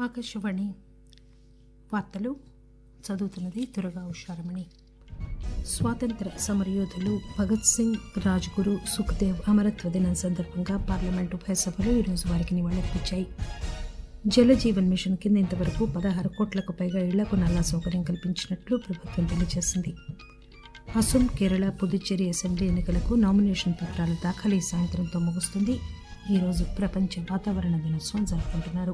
ఆకాశవాణి వార్తలు చదువుతున్నది దుర్గా ఉషారమణి స్వాతంత్ర సమరయోధులు భగత్ సింగ్ రాజ్గురు సుఖ్దేవ్ అమరత్వ దినం సందర్భంగా పార్లమెంటు ఉభయ సభలు ఈరోజు వారికి నివాళులర్పించాయి జలజీవన్ మిషన్ కింద ఇంతవరకు పదహారు కోట్లకు పైగా ఇళ్లకు నల్లా సౌకర్యం కల్పించినట్లు ప్రభుత్వం తెలియజేసింది అసోం కేరళ పుదుచ్చేరి అసెంబ్లీ ఎన్నికలకు నామినేషన్ పత్రాల దాఖలు ఈ సాయంత్రంతో ముగుస్తుంది ఈరోజు ప్రపంచ వాతావరణ దినోత్సవం జరుపుకుంటున్నారు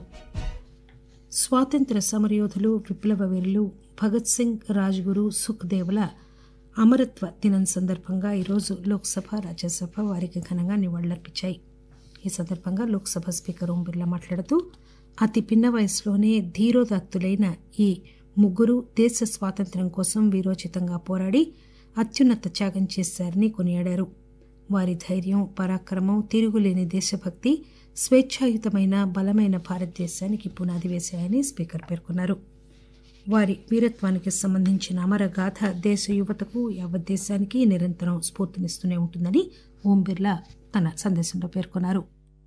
స్వాతంత్ర సమరయోధులు విప్లవ వీరులు భగత్ సింగ్ రాజ్గురు సుఖ్దేవ్ల అమరత్వ దినం సందర్భంగా ఈరోజు లోక్సభ రాజ్యసభ వారికి ఘనంగా నివాళులర్పించాయి ఈ సందర్భంగా లోక్సభ స్పీకర్ ఓం బిర్లా మాట్లాడుతూ అతి పిన్న వయసులోనే ధీరోదాత్తులైన ఈ ముగ్గురు దేశ స్వాతంత్ర్యం కోసం వీరోచితంగా పోరాడి అత్యున్నత త్యాగం చేశారని కొనియాడారు వారి ధైర్యం పరాక్రమం తిరుగులేని దేశభక్తి స్వేచ్ఛాయుతమైన బలమైన భారతదేశానికి పునాది వేశాయని స్పీకర్ పేర్కొన్నారు వారి వీరత్వానికి సంబంధించిన అమరగాథ దేశ యువతకు యావత్ దేశానికి నిరంతరం స్ఫూర్తినిస్తూనే ఉంటుందని ఓం బిర్లా తన సందేశంలో పేర్కొన్నారు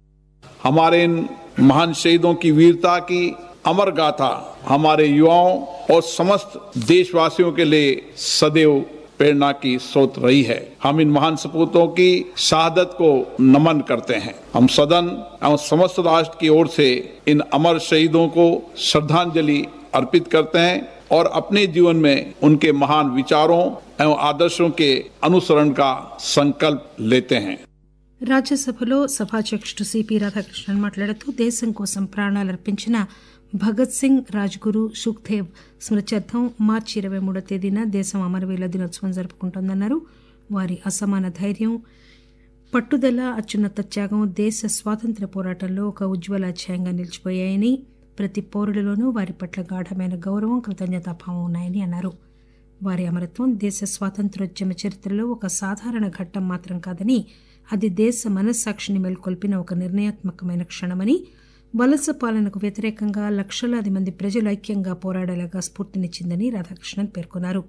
हमारे इन महान शहीदों की वीरता की अमर गाथा हमारे युवाओं और समस्त देशवासियों के लिए सदैव प्रेरणा की स्रोत रही है हम इन महान सपूतों की शहादत को नमन करते हैं हम सदन एवं समस्त राष्ट्र की ओर से इन अमर शहीदों को श्रद्धांजलि अर्पित करते हैं और अपने जीवन में उनके महान विचारों एवं आदर्शों के अनुसरण का संकल्प लेते हैं రాజ్యసభలో సభాధ్యక్షుడు సిపి రాధాకృష్ణన్ మాట్లాడుతూ దేశం కోసం ప్రాణాలర్పించిన భగత్ సింగ్ రాజ్గురు సుఖ్దేవ్ స్మృత్యర్థం మార్చి ఇరవై మూడో తేదీన దేశం అమరవీరుల దినోత్సవం జరుపుకుంటోందన్నారు వారి అసమాన ధైర్యం పట్టుదల అత్యున్నత త్యాగం దేశ స్వాతంత్ర పోరాటంలో ఒక ఉజ్వల అధ్యాయంగా నిలిచిపోయాయని ప్రతి పౌరుడిలోనూ వారి పట్ల గాఢమైన గౌరవం కృతజ్ఞతాభావం ఉన్నాయని అన్నారు వారి అమరత్వం దేశ స్వాతంత్రోద్యమ చరిత్రలో ఒక సాధారణ ఘట్టం మాత్రం కాదని అది దేశ మనస్సాక్షిని మేల్కొల్పిన ఒక నిర్ణయాత్మకమైన క్షణమని వలస పాలనకు వ్యతిరేకంగా లక్షలాది మంది ప్రజలు ఐక్యంగా పోరాడేలాగా స్ఫూర్తినిచ్చిందని రాధాకృష్ణన్ పేర్కొన్నారు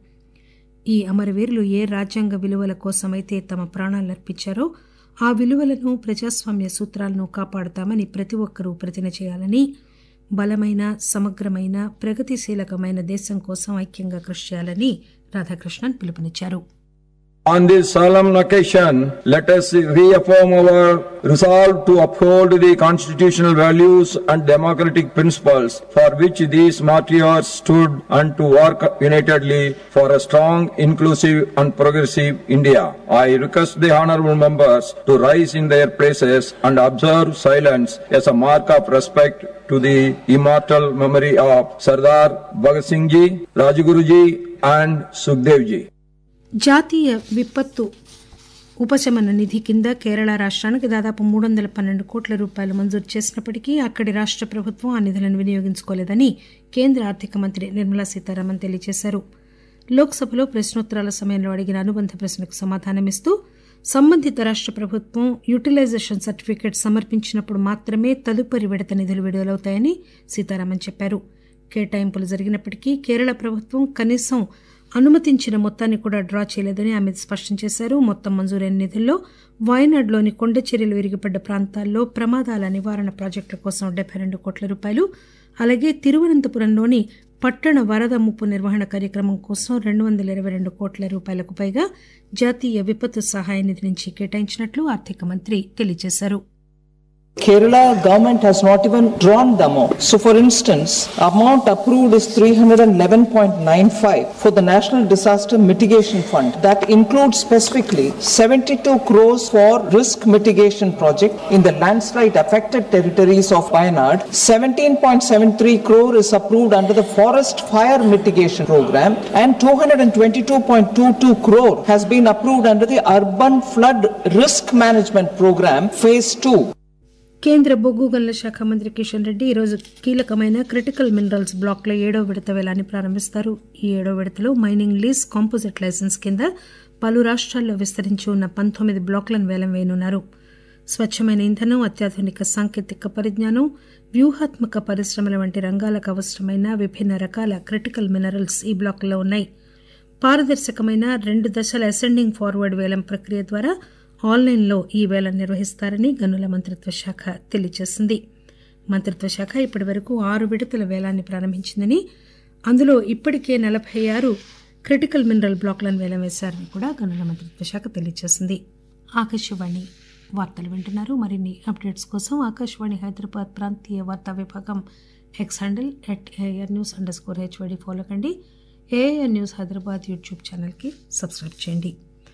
ఈ అమరవీరులు ఏ రాజ్యాంగ విలువల కోసమైతే తమ ప్రాణాలర్పించారో ఆ విలువలను ప్రజాస్వామ్య సూత్రాలను కాపాడుతామని ప్రతి ఒక్కరూ ప్రతిన చేయాలని బలమైన సమగ్రమైన ప్రగతిశీలకమైన దేశం కోసం ఐక్యంగా కృషి చేయాలని రాధాకృష్ణన్ పిలుపునిచ్చారు On this solemn occasion, let us reaffirm our resolve to uphold the constitutional values and democratic principles for which these martyrs stood and to work unitedly for a strong, inclusive and progressive India. I request the honorable members to rise in their places and observe silence as a mark of respect to the immortal memory of Sardar Bhagat Singh Ji, Rajguruji and Sukhdev Ji. జాతీయ విపత్తు ఉపశమన నిధి కింద కేరళ రాష్ట్రానికి దాదాపు మూడు వందల పన్నెండు కోట్ల రూపాయలు మంజూరు చేసినప్పటికీ అక్కడి రాష్ట్ర ప్రభుత్వం ఆ నిధులను వినియోగించుకోలేదని కేంద్ర ఆర్థిక మంత్రి నిర్మలా సీతారామన్ తెలియజేశారు లోక్సభలో ప్రశ్నోత్తరాల సమయంలో అడిగిన అనుబంధ ప్రశ్నకు సమాధానమిస్తూ సంబంధిత రాష్ట్ర ప్రభుత్వం యూటిలైజేషన్ సర్టిఫికేట్ సమర్పించినప్పుడు మాత్రమే తదుపరి విడత నిధులు విడుదలవుతాయని సీతారామన్ చెప్పారు కేటాయింపులు జరిగినప్పటికీ కేరళ ప్రభుత్వం కనీసం అనుమతించిన మొత్తాన్ని కూడా డ్రా చేయలేదని ఆమె స్పష్టం చేశారు మొత్తం మంజూరైన నిధుల్లో వాయనాడ్లోని కొండ చర్యలు విరిగిపడ్డ ప్రాంతాల్లో ప్రమాదాల నివారణ ప్రాజెక్టుల కోసం డెబ్బై రెండు కోట్ల రూపాయలు అలాగే తిరువనంతపురంలోని పట్టణ వరద ముప్పు నిర్వహణ కార్యక్రమం కోసం రెండు వందల ఇరవై రెండు కోట్ల రూపాయలకు పైగా జాతీయ విపత్తు సహాయ నిధి నుంచి కేటాయించినట్లు ఆర్థిక మంత్రి తెలియజేశారు Kerala government has not even drawn the amount. So for instance, amount approved is 311.95 for the National Disaster Mitigation Fund. That includes specifically 72 crores for risk mitigation project in the landslide affected territories of Wayanad. 17.73 crore is approved under the forest fire mitigation program and 222.22 crore has been approved under the urban flood risk management program phase 2. కేంద్ర బొగ్గు గనుల శాఖ మంత్రి కిషన్ రెడ్డి ఈరోజు కీలకమైన critical minerals బ్లాక్ల ఏడో విడత వేలాన్ని ప్రారంభిస్తారు ఈ ఏడో విడతలో మైనింగ్ లీజ్ కాంపోజిట్ లైసెన్స్ కింద పలు రాష్ట్రాల్లో విస్తరించి ఉన్న పంతొమ్మిది బ్లాక్లను వేలం వేయనున్నారు స్వచ్ఛమైన ఇంధనం అత్యాధునిక సాంకేతిక పరిజ్ఞానం వ్యూహాత్మక పరిశ్రమల వంటి రంగాలకు అవసరమైన విభిన్న రకాల క్రిటికల్ మినరల్స్ ఈ బ్లాకుల్లో ఉన్నాయి పారదర్శకమైన రెండు దశల అసెండింగ్ ఫార్వర్డ్ వేలం ప్రక్రియ ద్వారా ఆన్లైన్లో ఈ వేలం నిర్వహిస్తారని గనుల మంత్రిత్వ శాఖ తెలియజేసింది మంత్రిత్వ శాఖ ఇప్పటి వరకు ఆరు విడతల వేలాన్ని ప్రారంభించిందని అందులో ఇప్పటికే నలభై ఆరు క్రిటికల్ మినరల్ బ్లాక్లను వేలం వేశారని కూడా గనుల మంత్రిత్వ శాఖ తెలియజేసింది ఆకాశవాణి వార్తలు వింటున్నారు మరిన్ని అప్డేట్స్ కోసం ఆకాశవాణి హైదరాబాద్ ప్రాంతీయ వార్తా విభాగం X handle at AR news underscore HYD follow కండి ఏఆర్ న్యూస్ హైదరాబాద్ యూట్యూబ్ ఛానల్కి సబ్స్క్రైబ్ చేయండి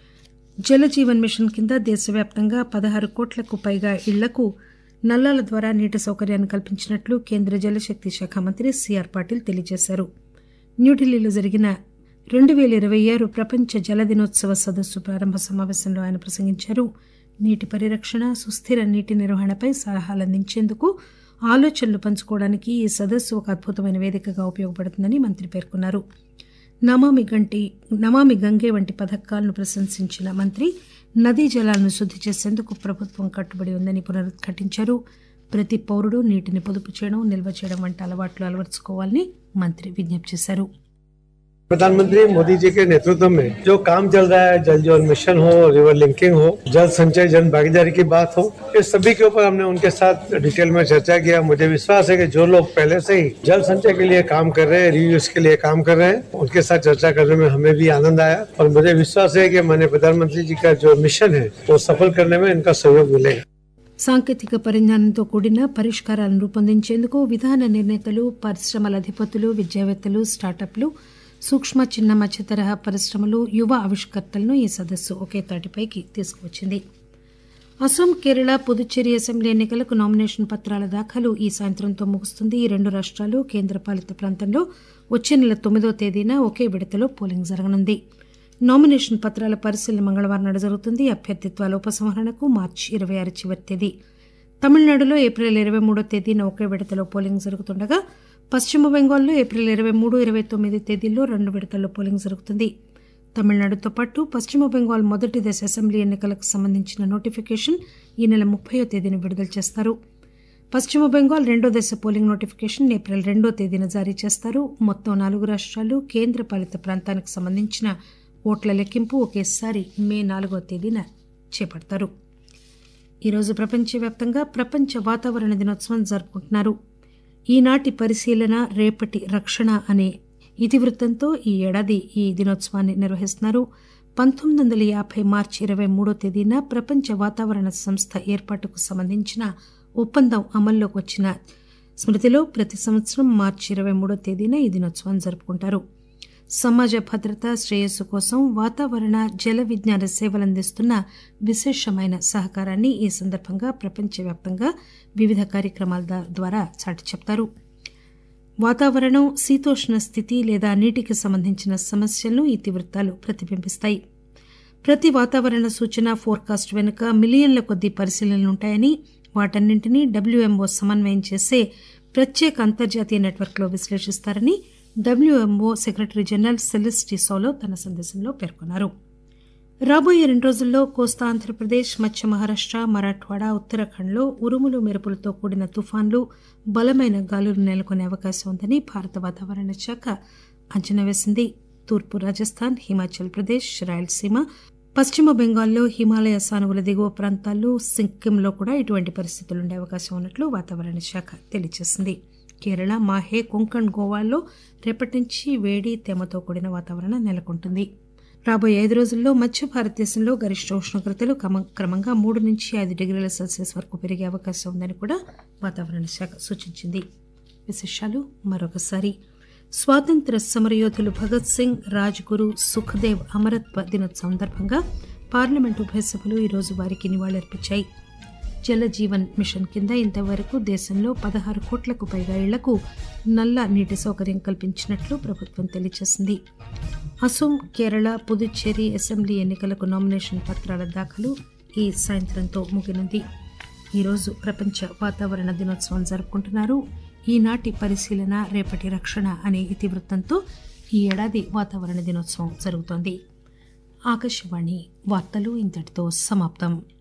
జల జీవన్ మిషన్ కింద దేశవ్యాప్తంగా పదహారు కోట్లకు పైగా ఇళ్లకు నల్లాల ద్వారా నీటి సౌకర్యాన్ని కల్పించినట్లు కేంద్ర జలశక్తి శాఖ మంత్రి సిఆర్ పాటిల్ తెలియజేశారు న్యూఢిల్లీలో జరిగిన రెండు వేల ఇరవై ఆరు ప్రపంచ జల దినోత్సవ సదస్సు ప్రారంభ సమావేశంలో ఆయన ప్రసంగించారు నీటి పరిరక్షణ సుస్థిర నీటి నిర్వహణపై సలహాలు అందించేందుకు ఆలోచనలు పంచుకోవడానికి ఈ సదస్సు ఒక అద్భుతమైన వేదికగా ఉపయోగపడుతుందని మంత్రి పేర్కొన్నారు నమామి గంటి నమామి గంగే వంటి పథకాలను ప్రశంసించిన మంత్రి నదీ జలాలను శుద్ధి చేసేందుకు ప్రభుత్వం కట్టుబడి ఉందని పునరుద్ఘాటించారు ప్రతి పౌరుడు నీటిని పొదుపు చేయడం నిల్వ చేయడం వంటి అలవాట్లు అలవర్చుకోవాలని మంత్రి విజ్ఞప్తి చేశారు प्रधानमंत्री मोदी जी के नेतृत्व में जो काम चल रहा है जल जीवन मिशन हो रिवर लिंकिंग हो जल संचय जन भागीदारी की बात हो इस सभी के ऊपर हमने उनके साथ डिटेल में चर्चा किया मुझे विश्वास है कि जो लोग पहले से ही जल संचय के लिए काम कर रहे हैं रीयूज के लिए काम कर रहे हैं उनके साथ चर्चा करने में हमें भी आनंद आया और मुझे विश्वास है कि मैंने प्रधानमंत्री जी का जो मिशन है वो सफल करने में इनका सहयोग मिलेगा సాంకేతిక పరిజ్ఞానంతో కూడిన పరిష్కారాలను రూపొందించేందుకు విధాన నిర్ణేతలు పరిశ్రమల అధిపతులు విద్యావేత్తలు స్టార్టప్లు సూక్ష్మ చిన్న మధ్య తరహా పరిశ్రమలు యువ ఆవిష్కర్తలను ఈ సదస్సు ఒకే తాటిపైకి తీసుకువచ్చింది అసోం కేరళ పుదుచ్చేరి అసెంబ్లీ ఎన్నికలకు నామినేషన్ పత్రాల దాఖలు ఈ సాయంత్రంతో ముగుస్తుంది ఈ రెండు రాష్ట్రాలు కేంద్రపాలిత ప్రాంతంలో వచ్చే నెల తొమ్మిదో తేదీన ఒకే విడతలో పోలింగ్ జరగనుంది నామినేషన్ పత్రాల పరిశీలన మంగళవారం నాడు జరుగుతుంది అభ్యర్థిత్వాల ఉపసంహరణకు మార్చి ఇరవై ఆరు చివరి తేదీ తమిళనాడులో ఏప్రిల్ ఇరవై మూడో తేదీన ఒకే విడతలో పోలింగ్ జరుగుతుండగా పశ్చిమ బెంగాల్లో ఏప్రిల్ ఇరవై మూడు ఇరవై తొమ్మిది తేదీల్లో రెండు విడతల్లో పోలింగ్ జరుగుతుంది తమిళనాడుతో పాటు పశ్చిమ బెంగాల్ మొదటి దశ అసెంబ్లీ ఎన్నికలకు సంబంధించిన నోటిఫికేషన్ ఈ నెల ముప్పయో తేదీన విడుదల చేస్తారు పశ్చిమ బెంగాల్ రెండో దశ పోలింగ్ నోటిఫికేషన్ ఏప్రిల్ రెండో తేదీన జారీ చేస్తారు మొత్తం నాలుగు రాష్ట్రాలు కేంద్రపాలిత ప్రాంతానికి సంబంధించిన ఓట్ల లెక్కింపు ఒకేసారి మే నాలుగో తేదీన చేపడతారు ఈరోజు ప్రపంచవ్యాప్తంగా ప్రపంచ వాతావరణ దినోత్సవం జరుపుకుంటున్నారు ఈనాటి పరిశీలన రేపటి రక్షణ అనే ఇతివృత్తంతో ఈ ఏడాది ఈ దినోత్సవాన్ని నిర్వహిస్తున్నారు పంతొమ్మిది వందల యాభై మార్చి ఇరవై మూడో తేదీన ప్రపంచ వాతావరణ సంస్థ ఏర్పాటుకు సంబంధించిన ఒప్పందం అమల్లోకి వచ్చిన స్మృతిలో ప్రతి సంవత్సరం మార్చి ఇరవై మూడో తేదీన ఈ దినోత్సవం జరుపుకుంటారు సమాజ భద్రత శ్రేయస్సు కోసం వాతావరణ జల విజ్ఞాన సేవలందిస్తున్న విశేషమైన సహకారాన్ని ఈ సందర్భంగా ప్రపంచవ్యాప్తంగా వివిధ కార్యక్రమాల దా- ద్వారా చాటి చెప్తారు వాతావరణం శీతోష్ణ స్థితి లేదా నీటికి సంబంధించిన సమస్యలను ఇతివృత్తాలు ప్రతిబింబిస్తాయి ప్రతి వాతావరణ సూచన ఫోర్కాస్ట్ వెనుక మిలియన్ల కొద్దీ పరిశీలనలుంటాయని వాటన్నింటినీ డబ్ల్యూఎంఓ సమన్వయం చేసే ప్రత్యేక అంతర్జాతీయ నెట్వర్క్లో విశ్లేషిస్తారని WMO secretary general Celeste Saulo తన సందేశంలో పేర్కొన్నారు రాబోయే రెండు రోజుల్లో కోస్తా ఆంధ్రప్రదేశ్ మధ్య మహారాష్ట్ర మరాఠ్వాడా ఉత్తరాఖండ్లో ఉరుములు మెరుపులతో కూడిన తుఫాన్లు బలమైన గాలులు నెలకొనే అవకాశం ఉందని భారత వాతావరణ శాఖ అంచనా వేసింది తూర్పు రాజస్థాన్ హిమాచల్ ప్రదేశ్ రాయలసీమ పశ్చిమ బెంగాల్లో హిమాలయ సానువుల దిగువ ప్రాంతాల్లో సిక్కింలో కూడా ఇటువంటి పరిస్థితులు ఉండే అవకాశం ఉన్నట్లు వాతావరణ శాఖ తెలియజేసింది కేరళ మాహే కొంకణ్ గోవాల్లో రేపటి నుంచి వేడి తేమతో కూడిన వాతావరణం నెలకొంటుంది రాబోయే ఐదు రోజుల్లో మధ్య భారతదేశంలో గరిష్ట ఉష్ణోగ్రతలు క్రమ- క్రమంగా మూడు నుంచి ఐదు డిగ్రీల సెల్సియస్ వరకు పెరిగే అవకాశం ఉందని కూడా వాతావరణ శాఖ సూచించింది విశేషాలు మరొకసారి స్వాతంత్ర సమరయోధులు భగత్ సింగ్ రాజ్ గురు సుఖదేవ్ అమరత్వ దినోత్సవం సందర్భంగా పార్లమెంటు ఉభయ సభలు ఈరోజు వారికి నివాళులర్పించాయి జల జీవన్ మిషన్ కింద ఇంతవరకు దేశంలో పదహారు కోట్లకు పైగా ఇళ్లకు నల్ల నీటి సౌకర్యం కల్పించినట్లు ప్రభుత్వం తెలియజేసింది అసోం కేరళ పుదుచ్చేరి అసెంబ్లీ ఎన్నికలకు నామినేషన్ పత్రాల దాఖలు ఈ సాయంత్రంతో ముగినుంది ఈరోజు ప్రపంచ వాతావరణ దినోత్సవం జరుపుకుంటున్నారు ఈనాటి పరిశీలన రేపటి రక్షణ అనే ఇతివృత్తంతో ఈ ఏడాది వాతావరణ దినోత్సవం జరుగుతోంది ఆకాశవాణి వార్తలు ఇంతటితో సమాప్తం